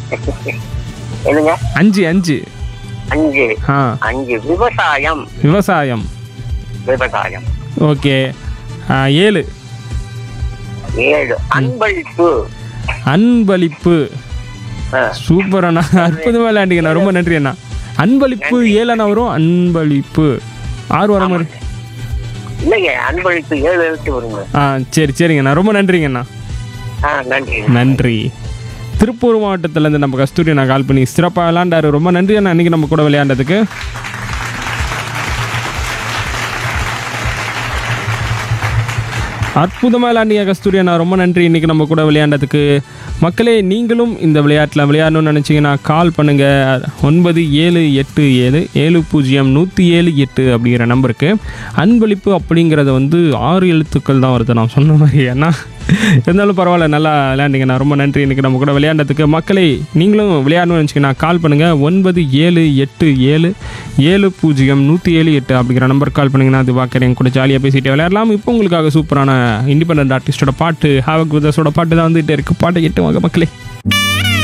என்னங்க அஞ்சு அஞ்சு அஞ்சு ஆ அஞ்சு விவசாயம் விவசாயம் விவசாயம் ஓகே ஆ, ஏழு ஏழு அன்பளிப்பு அன்பளிப்பு ஆ, சூப்பர் அண்ணா அற்புதமாக விளையாண்டிங்கண்ணா ரொம்ப நன்றி அண்ணா அன்பளிப்பு ஏழண்ணா வரும் அன்பளிப்பு ஆறு வர மாதிரி இல்லைங்க அன்பளிப்பு ஏழு எழுத்து வருங்க ஆ சரி சரிங்கண்ணா ரொம்ப நன்றிங்கண்ணா ஆ நன்றி நன்றி திருப்பூர் மாவட்டத்திலேருந்து நம்ம கஸ்தூரி நான் கால் பண்ணி சிறப்பாக விளையாண்டாரு ரொம்ப நன்றி அண்ணா இன்னைக்கு நம்ம கூட விளையாண்டதுக்கு அற்புதமாக விளையாண்டிங்க கஸ்தூரி அண்ணா ரொம்ப நன்றி இன்னைக்கு நம்ம கூட விளையாண்டதுக்கு மக்களே நீங்களும் இந்த விளையாட்டில் விளையாடணும்னு நினச்சிங்கன்னா கால் பண்ணுங்கள் ஒன்பது ஏழு எட்டு ஏழு ஏழு பூஜ்ஜியம் நூற்றி ஏழு எட்டு அப்படிங்கிற நம்பருக்கு அன்பளிப்பு அப்படிங்கிறத வந்து ஆறு எழுத்துக்கள் தான் வருது நான் சொன்ன மாதிரி ஏன்னா இருந்தாலும் பரவாயில்ல நல்லா விளையாண்டிங்கண்ணா ரொம்ப நன்றி இன்னைக்கு நம்ம கூட விளையாண்டதுக்கு மக்களே நீங்களும் விளையாடணும்னு நினச்சிங்கன்னா கால் பண்ணுங்கள் ஒன்பது ஏழு எட்டு ஏழு ஏழு பூஜ்ஜியம் நூற்றி ஏழு எட்டு அப்படிங்கிற நம்பர் கால் பண்ணிங்கன்னா அது வாக்கறேன் கூட ஜாலியாக பேசிட்டு விளையாடலாம் இப்போ உங்களுக்காக சூப்பரான இண்டிபெண்ட் ஆர்டிஸ்டோட பாட்டு ஹாவக் விதஸோட பாட்டு தான் வந்துகிட்டே இருக்குது பாட்டை கேட்டு வாங்க மக்களே